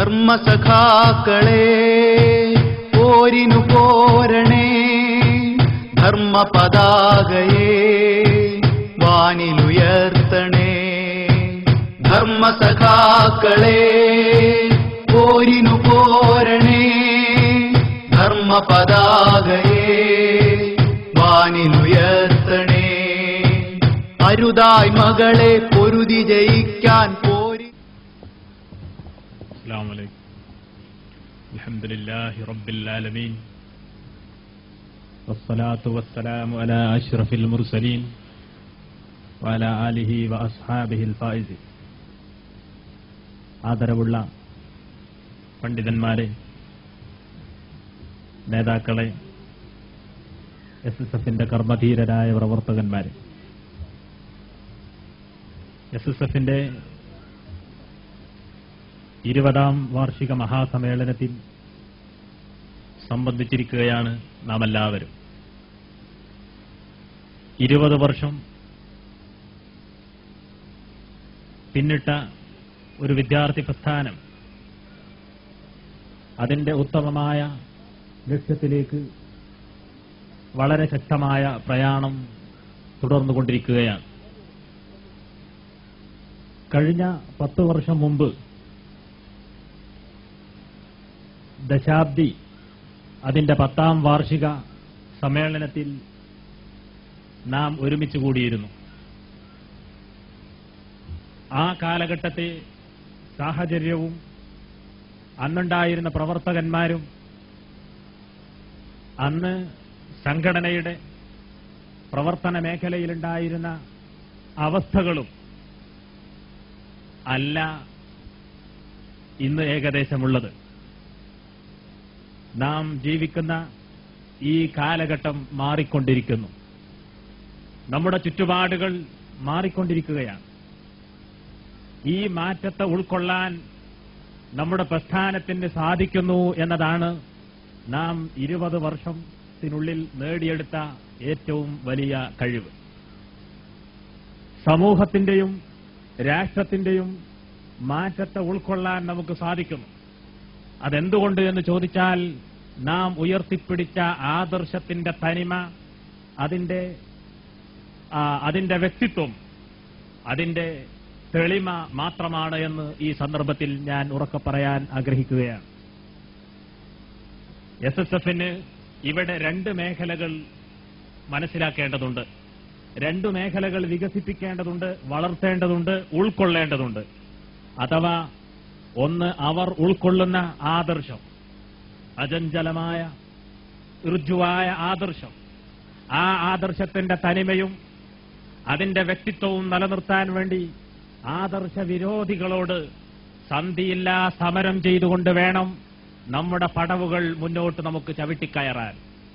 ധർമ്മസഖാക്കളെ പോരിനു പോരണേ ധർമ്മ പതാകയെ വാനിലുയർത്തണേ ധർമ്മസഖാക്കളെ പോരിനു പോരണേ ധർമ്മ പതാകയെ വാനിലുയർത്തണേ അരുതായ് മകളെ പൊരുതി ജയിക്കാൻ പോരി السلام عليكم الحمد لله رب العالمين والصلاة والسلام على أشرف المرسلين وعلى آله وأصحابه الفائزين ആദരവുള്ള പണ്ഡിതന്മാരെ നേതാക്കളെ എസ് എസ് എഫിന്റെ കർമ്മധീരരായ പ്രവർത്തകന്മാരെ എസ് എസ് എഫിന്റെ ഇരുപതാം വാർഷിക മഹാസമ്മേളനത്തിൽ സംബന്ധിച്ചിരിക്കുകയാണ് നാം എല്ലാവരും ഇരുപത് വർഷം പിന്നിട്ട ഒരു വിദ്യാർത്ഥി പ്രസ്ഥാനം അതിന്റെ ഉത്തമമായ ലക്ഷ്യത്തിലേക്ക് വളരെ ശക്തമായ പ്രയാണം തുടർന്നുകൊണ്ടിരിക്കുകയാണ് കഴിഞ്ഞ പത്ത് വർഷം മുമ്പ് ദശാബ്ദി അതിന്റെ പത്താം വാർഷിക സമ്മേളനത്തിൽ നാം ഒരുമിച്ച് കൂടിയിരുന്നു ആ കാലഘട്ടത്തെ സാഹചര്യവും അന്നുണ്ടായിരുന്ന പ്രവർത്തകന്മാരും അന്ന് സംഘടനയുടെ പ്രവർത്തന മേഖലയിലുണ്ടായിരുന്ന അവസ്ഥകളും അല്ല ഇന്ന് ഏകദേശമുള്ളത് നാം ജീവിക്കുന്ന ഈ കാലഘട്ടം മാറിക്കൊണ്ടിരിക്കുന്നു നമ്മുടെ ചുറ്റുപാടുകൾ മാറിക്കൊണ്ടിരിക്കുകയാണ് ഈ മാറ്റത്തെ ഉൾക്കൊള്ളാൻ നമ്മുടെ പ്രസ്ഥാനത്തിന് സാധിക്കുന്നു എന്നതാണ് നാം ഇരുപത് വർഷത്തിനുള്ളിൽ നേടിയെടുത്ത ഏറ്റവും വലിയ കഴിവ് സമൂഹത്തിന്റെയും രാഷ്ട്രത്തിന്റെയും മാറ്റത്തെ ഉൾക്കൊള്ളാൻ നമുക്ക് സാധിക്കുന്നു അതെന്തുകൊണ്ട് എന്ന് ചോദിച്ചാൽ നാം ഉയർത്തിപ്പിടിച്ച ആദർശത്തിന്റെ തനിമ അതിന്റെ ആ, അതിന്റെ വ്യക്തിത്വം അതിന്റെ തെളിമ മാത്രമാണ് എന്ന് ഈ സന്ദർഭത്തിൽ ഞാൻ ഉറക്കെ പറയാൻ ആഗ്രഹിക്കുകയാണ് എസ് എസ് എഫിന് ഇവിടെ രണ്ട് മേഖലകൾ മനസ്സിലാക്കേണ്ടതുണ്ട് രണ്ട് മേഖലകൾ വികസിപ്പിക്കേണ്ടതുണ്ട് വളർത്തേണ്ടതുണ്ട് ഉൾക്കൊള്ളേണ്ടതുണ്ട് അഥവാ ഒന്ന് അവർ ഉൾക്കൊള്ളുന്ന ആദർശം അചഞ്ചലമായ ഋജുവായ ആദർശം ആ ആദർശത്തിന്റെ തനിമയും അതിന്റെ വ്യക്തിത്വവും നിലനിർത്താൻ വേണ്ടി ആദർശ വിരോധികളോട് സന്ധിയില്ലാ സമരം ചെയ്തുകൊണ്ട് വേണം നമ്മുടെ പടവുകൾ മുന്നോട്ട് നമുക്ക് ചവിട്ടിക്കയറാൻ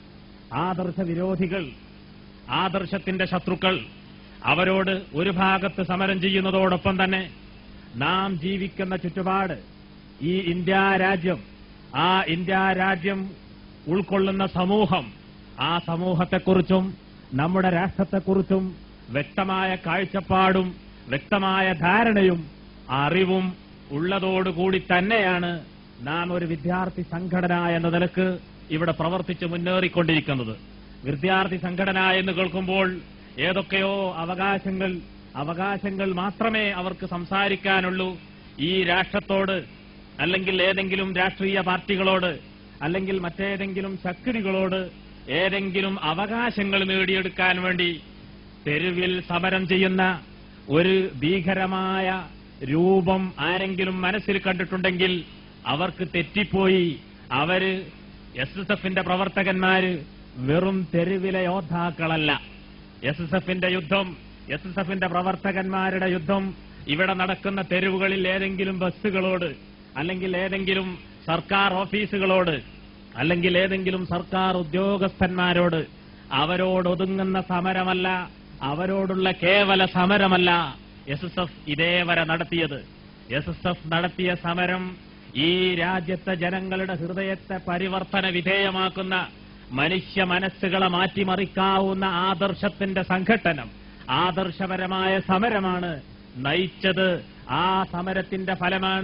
ആദർശ വിരോധികൾ ആദർശത്തിന്റെ ശത്രുക്കൾ അവരോട് ഒരു ഭാഗത്ത് സമരം ചെയ്യുന്നതോടൊപ്പം തന്നെ നാം ജീവിക്കുന്ന ചുറ്റുപാട് ഈ ഇന്ത്യ രാജ്യം ആ ഇന്ത്യ രാജ്യം ഉൾക്കൊള്ളുന്ന സമൂഹം ആ സമൂഹത്തെക്കുറിച്ചും നമ്മുടെ രാഷ്ട്രത്തെക്കുറിച്ചും വ്യക്തമായ കാഴ്ചപ്പാടും വ്യക്തമായ ധാരണയും അറിവും ഉള്ളതോടുകൂടി തന്നെയാണ് നാം ഒരു വിദ്യാർത്ഥി സംഘടന എന്ന നിലക്ക് ഇവിടെ പ്രവർത്തിച്ച് മുന്നേറിക്കൊണ്ടിരിക്കുന്നത് വിദ്യാർത്ഥി സംഘടന എന്ന് കേൾക്കുമ്പോൾ ഏതൊക്കെയോ അവകാശങ്ങൾ അവകാശങ്ങൾ മാത്രമേ അവർക്ക് സംസാരിക്കാനുള്ളൂ ഈ രാഷ്ട്രത്തോട് അല്ലെങ്കിൽ ഏതെങ്കിലും രാഷ്ട്രീയ പാർട്ടികളോട് അല്ലെങ്കിൽ മറ്റേതെങ്കിലും ശക്തികളോട് ഏതെങ്കിലും അവകാശങ്ങൾ നേടിയെടുക്കാൻ വേണ്ടി തെരുവിൽ സമരം ചെയ്യുന്ന ഒരു ഭീകരമായ രൂപം ആരെങ്കിലും മനസ്സിൽ കണ്ടിട്ടുണ്ടെങ്കിൽ അവർക്ക് തെറ്റിപ്പോയി അവര് എസ് എസ് എഫിന്റെ പ്രവർത്തകന്മാര് വെറും തെരുവിലെ യോദ്ധാക്കളല്ല എസ് എസ് എഫിന്റെ യുദ്ധം എസ് എസ് എഫിന്റെ പ്രവർത്തകന്മാരുടെ യുദ്ധം ഇവിടെ നടക്കുന്ന തെരുവുകളിൽ ഏതെങ്കിലും ബസ്സുകളോട് അല്ലെങ്കിൽ ഏതെങ്കിലും സർക്കാർ ഓഫീസുകളോട് അല്ലെങ്കിൽ ഏതെങ്കിലും സർക്കാർ ഉദ്യോഗസ്ഥന്മാരോട് അവരോട് ഒതുങ്ങുന്ന സമരമല്ല അവരോടുള്ള കേവല സമരമല്ല എസ് എസ് എഫ് ഇതേവരെ നടത്തിയത് എസ് എസ് എഫ് നടത്തിയ സമരം ഈ രാജ്യത്തെ ജനങ്ങളുടെ ഹൃദയത്തെ പരിവർത്തന വിധേയമാക്കുന്ന മനുഷ്യ മനസ്സുകളെ മാറ്റിമറിക്കാവുന്ന ആദർശത്തിന്റെ സംഘട്ടനം ആദർശപരമായ സമരമാണ് നയിച്ചത് ആ സമരത്തിന്റെ ഫലമാണ്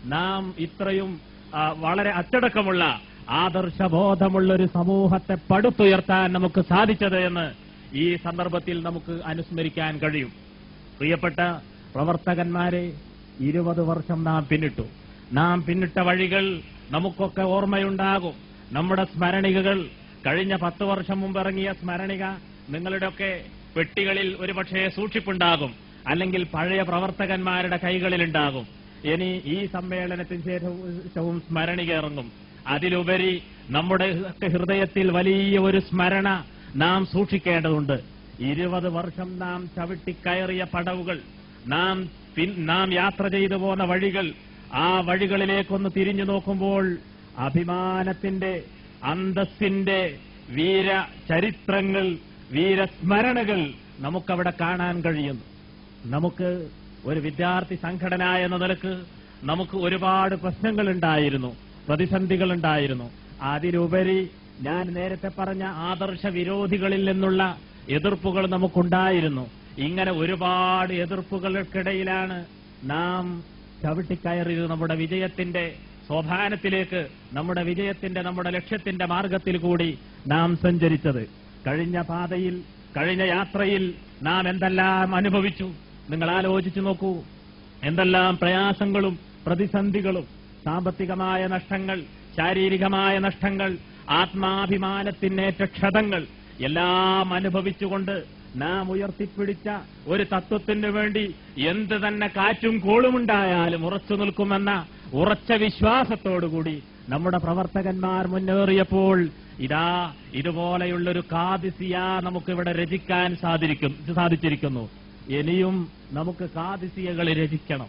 നാം ഇത്രയും ആ, വളരെ അച്ചടക്കമുള്ള ആദർശബോധമുള്ള ഒരു സമൂഹത്തെ പടുത്തുയർത്താൻ നമുക്ക് സാധിച്ചത് എന്ന് ഈ സന്ദർഭത്തിൽ നമുക്ക് അനുസ്മരിക്കാൻ കഴിയും പ്രിയപ്പെട്ട പ്രവർത്തകന്മാരെ ഇരുപത് വർഷം നാം പിന്നിട്ടു നാം പിന്നിട്ട വഴികൾ നമുക്കൊക്കെ ഓർമ്മയുണ്ടാകും നമ്മുടെ സ്മരണികകൾ കഴിഞ്ഞ പത്ത് വർഷം മുമ്പ് ഇറങ്ങിയ സ്മരണിക നിങ്ങളുടെയൊക്കെ പെട്ടികളിൽ ഒരുപക്ഷെ സൂക്ഷിപ്പുണ്ടാകും അല്ലെങ്കിൽ പഴയ പ്രവർത്തകന്മാരുടെ കൈകളിലുണ്ടാകും ഇനി ഈ സമ്മേളനത്തിന് ശേഷവും സ്മരണിക ഇറങ്ങും അതിലുപരി നമ്മുടെ ഹൃദയത്തിൽ വലിയ ഒരു സ്മരണ നാം സൂക്ഷിക്കേണ്ടതുണ്ട് ഇരുപത് വർഷം നാം ചവിട്ടിക്കയറിയ പടവുകൾ നാം പിൻ- നാം യാത്ര ചെയ്തു പോന്ന വഴികൾ ആ വഴികളിലേക്കൊന്ന് തിരിഞ്ഞു നോക്കുമ്പോൾ അഭിമാനത്തിന്റെ അന്തസ്സിന്റെ വീര ചരിത്രങ്ങൾ വീരസ്മരണകൾ നമുക്കവിടെ കാണാൻ കഴിയുന്നു നമുക്ക് ഒരു വിദ്യാർത്ഥി സംഘടന എന്ന നിലക്ക് നമുക്ക് ഒരുപാട് പ്രശ്നങ്ങളുണ്ടായിരുന്നു പ്രതിസന്ധികളുണ്ടായിരുന്നു അതിലുപരി ഞാൻ നേരത്തെ പറഞ്ഞ ആദർശ വിരോധികളിൽ നിന്നുള്ള എതിർപ്പുകൾ നമുക്കുണ്ടായിരുന്നു ഇങ്ങനെ ഒരുപാട് എതിർപ്പുകൾക്കിടയിലാണ് നാം ചവിട്ടിക്കയറിയത് നമ്മുടെ വിജയത്തിന്റെ സോപാനത്തിലേക്ക് നമ്മുടെ വിജയത്തിന്റെ നമ്മുടെ ലക്ഷ്യത്തിന്റെ മാർഗത്തിൽ കൂടി നാം സഞ്ചരിച്ചത് കഴിഞ്ഞ പാതയിൽ കഴിഞ്ഞ യാത്രയിൽ നാം എന്തെല്ലാം അനുഭവിച്ചു നിങ്ങൾ ആലോചിച്ചു നോക്കൂ എന്തെല്ലാം പ്രയാസങ്ങളും പ്രതിസന്ധികളും സാമ്പത്തികമായ നഷ്ടങ്ങൾ ശാരീരികമായ നഷ്ടങ്ങൾ ആത്മാഭിമാനത്തിനേറ്റ ക്ഷതങ്ങൾ എല്ലാം അനുഭവിച്ചുകൊണ്ട് നാം ഉയർത്തിപ്പിടിച്ച ഒരു തത്വത്തിന് വേണ്ടി എന്ത് തന്നെ കാറ്റും കോളുമുണ്ടായാലും ഉറച്ചു നിൽക്കുമെന്ന ഉറച്ച വിശ്വാസത്തോടുകൂടി നമ്മുടെ പ്രവർത്തകന്മാർ മുന്നേറിയപ്പോൾ ഇതാ ഇതുപോലെയുള്ളൊരു കാദിസിയ നമുക്കിവിടെ രചിക്കാൻ സാധിക്കും സാധിച്ചിരിക്കുന്നു ഇനിയും നമുക്ക് കാദിസിയകൾ രചിക്കണം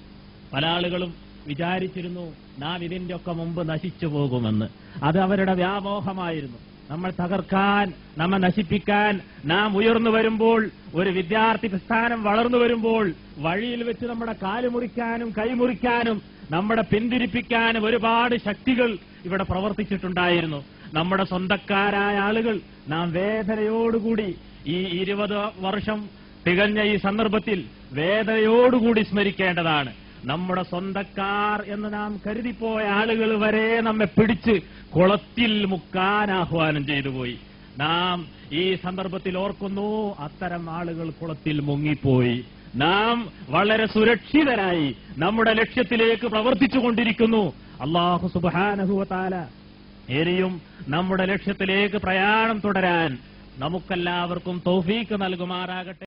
പല ആളുകളും വിചാരിച്ചിരുന്നു നാം ഇതിന്റെ ഒക്കെ മുമ്പ് നശിച്ചു പോകുമെന്ന് അത് അവരുടെ വ്യാമോഹമായിരുന്നു നമ്മൾ തകർക്കാൻ നമ്മെ നശിപ്പിക്കാൻ നാം ഉയർന്നു വരുമ്പോൾ ഒരു വിദ്യാർത്ഥി പ്രസ്ഥാനം വളർന്നു വരുമ്പോൾ വഴിയിൽ വെച്ച് നമ്മുടെ കാല് മുറിക്കാനും കൈമുറിക്കാനും നമ്മുടെ പിന്തിരിപ്പിക്കാനും ഒരുപാട് ശക്തികൾ ഇവിടെ പ്രവർത്തിച്ചിട്ടുണ്ടായിരുന്നു നമ്മുടെ സ്വന്തക്കാരായ ആളുകൾ നാം വേദനയോടുകൂടി ഈ ഇരുപത് വർഷം തികഞ്ഞ ഈ സന്ദർഭത്തിൽ വേദനയോടുകൂടി സ്മരിക്കേണ്ടതാണ് നമ്മുടെ സ്വന്തക്കാർ എന്ന് നാം കരുതിപ്പോയ ആളുകൾ വരെ നമ്മെ പിടിച്ച് കുളത്തിൽ മുക്കാൻ ആഹ്വാനം ചെയ്തു പോയി നാം ഈ സന്ദർഭത്തിൽ ഓർക്കുന്നു അത്തരം ആളുകൾ കുളത്തിൽ മുങ്ങിപ്പോയി നാം വളരെ സുരക്ഷിതരായി നമ്മുടെ ലക്ഷ്യത്തിലേക്ക് പ്രവർത്തിച്ചുകൊണ്ടിരിക്കുന്നു അള്ളാഹു സുബാനഹുവത്താല ഇനിയും നമ്മുടെ ലക്ഷ്യത്തിലേക്ക് പ്രയാണം തുടരാൻ നമുക്കെല്ലാവർക്കും തൗഫീക്ക് നൽകുമാറാകട്ടെ